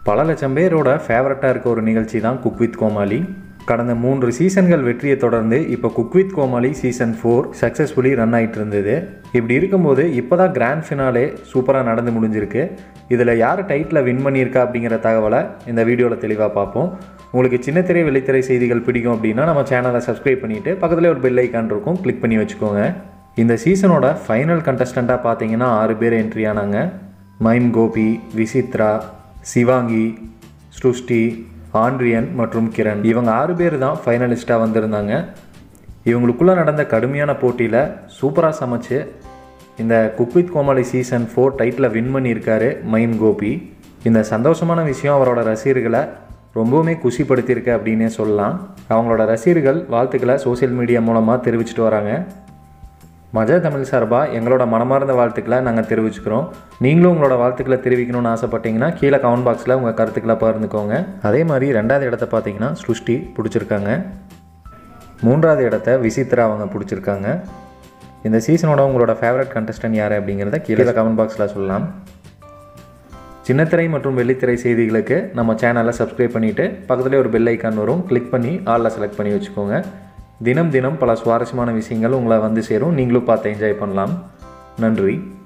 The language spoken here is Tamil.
பல லட்சம் பேரோட ஃபேவரட்டாக இருக்க ஒரு நிகழ்ச்சி தான் குக் வித் கோமாளி கடந்த மூன்று சீசன்கள் வெற்றியை தொடர்ந்து இப்போ cook with Comali season four successfully run ஆகிட்டு இருந்தது இப்படி இருக்கும்போது இப்போ தான் கிராண்ட் ஃபினாலே சூப்பராக நடந்து முடிஞ்சிருக்கு இதில் யார் டைட்டில் வின் பண்ணியிருக்கா அப்படிங்கிற தகவலை இந்த வீடியோவில் தெளிவாக பார்ப்போம் உங்களுக்கு சின்னத்திரை வெளித்திரை செய்திகள் பிடிக்கும் அப்படின்னா நம்ம சேனலை சப்ஸ்கிரைப் பண்ணிவிட்டு பக்கத்தில் ஒரு பெல் ஐக்கான் இருக்கும் கிளிக் பண்ணி வச்சுக்கோங்க இந்த சீசனோட ஃபைனல் கண்டஸ்டண்ட்டாக பார்த்தீங்கன்னா ஆறு பேர் என்ட்ரி ஆனாங்க மைம் கோபி விசித்ரா சிவாங்கி ஸ்ருஷ்டி ஆண்ட்ரியன் மற்றும் கிரண் இவங்க ஆறு பேர் தான் ஃபைனலிஸ்ட்டாக வந்திருந்தாங்க இவங்களுக்குள்ளே நடந்த கடுமையான போட்டியில் சூப்பராக சமைச்சு இந்த cook with Comali season four title win பண்ணியிருக்காரு மைம் கோபி இந்த சந்தோஷமான விஷயம் அவரோட ரசிகர்களை ரொம்பவுமே குஷிப்படுத்தியிருக்கு அப்படின்னே சொல்லலாம் அவங்களோட ரசிகர்கள் வாழ்த்துக்களை சோஷியல் மீடியா மூலமாக தெரிவிச்சிட்டு வராங்க மஜா தமிழ் சார்பாக எங்களோட மனமார்ந்த வாழ்த்துக்களை நாங்கள் தெரிவிச்சுக்கிறோம் நீங்களும் உங்களோட வாழ்த்துக்களை தெரிவிக்கணும்னு ஆசைப்பட்டீங்கன்னா கீழே கமெண்ட் பாக்ஸில் உங்கள் கருத்துக்களை பகிர்ந்துக்கோங்க அதே மாதிரி ரெண்டாவது இடத்த பார்த்தீங்கன்னா ஸ்ருஷ்டி பிடிச்சிருக்காங்க மூன்றாவது இடத்த விசித்ரா அவங்க பிடிச்சிருக்காங்க இந்த சீசனோட உங்களோட ஃபேவரட் கண்டஸ்டன்ட் யார் அப்படிங்கிறத கீழே கமெண்ட் பாக்ஸில் சொல்லலாம் சின்னத்திரை மற்றும் வெள்ளித்திரை செய்திகளுக்கு நம்ம சேனலை சப்ஸ்கிரைப் பண்ணிவிட்டு பக்கத்துலேயே ஒரு பெல் ஐக்கான் வரும் கிளிக் பண்ணி ஆளில் செலக்ட் பண்ணி வச்சுக்கோங்க தினம் தினம் பல சுவாரஸ்யமான விஷயங்கள் உங்களை வந்து சேரும் நீங்களும் பார்த்து என்ஜாய் பண்ணலாம் நன்றி